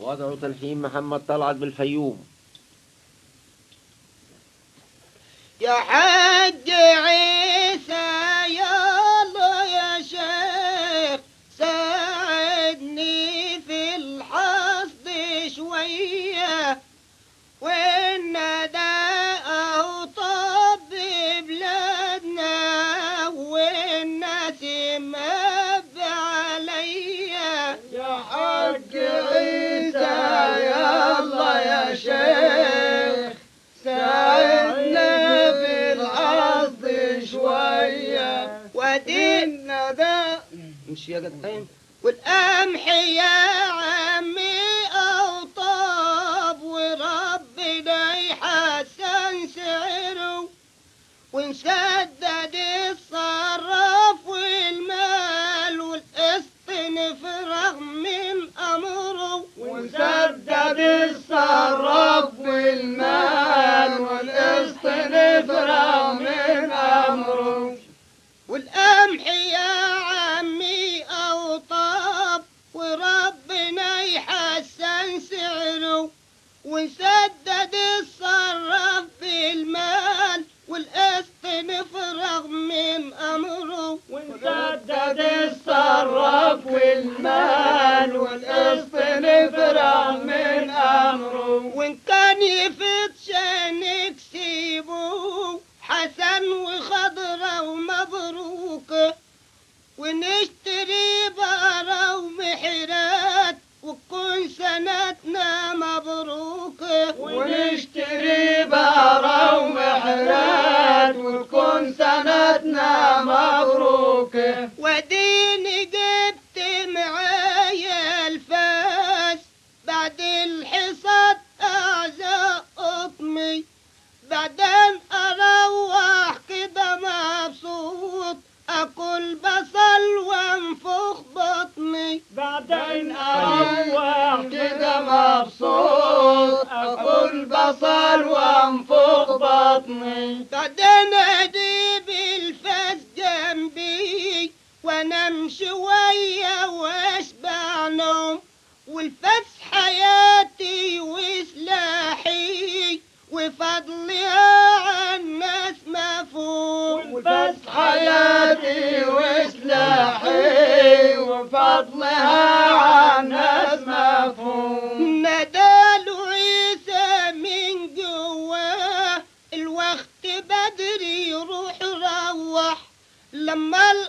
وضع تلحين محمد طلعت بالفيوم يا حج عيسى يلا يا شيخ ساعدني في الحصد شوية والنداء طب بلادنا والناس مب عليا يا حج عيسى يلا يا شيخ ساعدنا في الأرض شوية ودين النداء مش يا قطعين والقمح يا عمي أوطاب وربنا يحسن سعره ونسدد الصراف والمال والقسط نفرغ من أمره ونسدد الصراف والمال والقسط نفرغ من أمره والقمح يا عمي أوطاب وربنا يحسن سعره ونسدد الصراف بالمال والقسط نفرغ من أمره ونسدد الصراف والمال والقسط نفرغ من أمره وإن كان يفيد شانك سيبه حسن وخضرة ومبروك ونشتري بقرة ومحرات وتكون سنتنا مبروكة ونشتري بقرة ومحرات وتكون سنتنا مبروكة وديني جبت معايا الفاس بعد الحصاد أعزاء قطمي بعدين أروح كده مبسوط أكل بصل وانفخ بطني بعدين أروح كده مبسوط أكل بصل وانفخ بطني بعدين أجيب الفاس جنبي وانام شوية واشبع نوم والفاس حياتي وسلاحي وفضلها عن الناس مفهوم وبس حياتي وسلاحي وفضلها عن ناس مفهوم ندالوا عيسى من جواه الوقت بدري يروح روح لما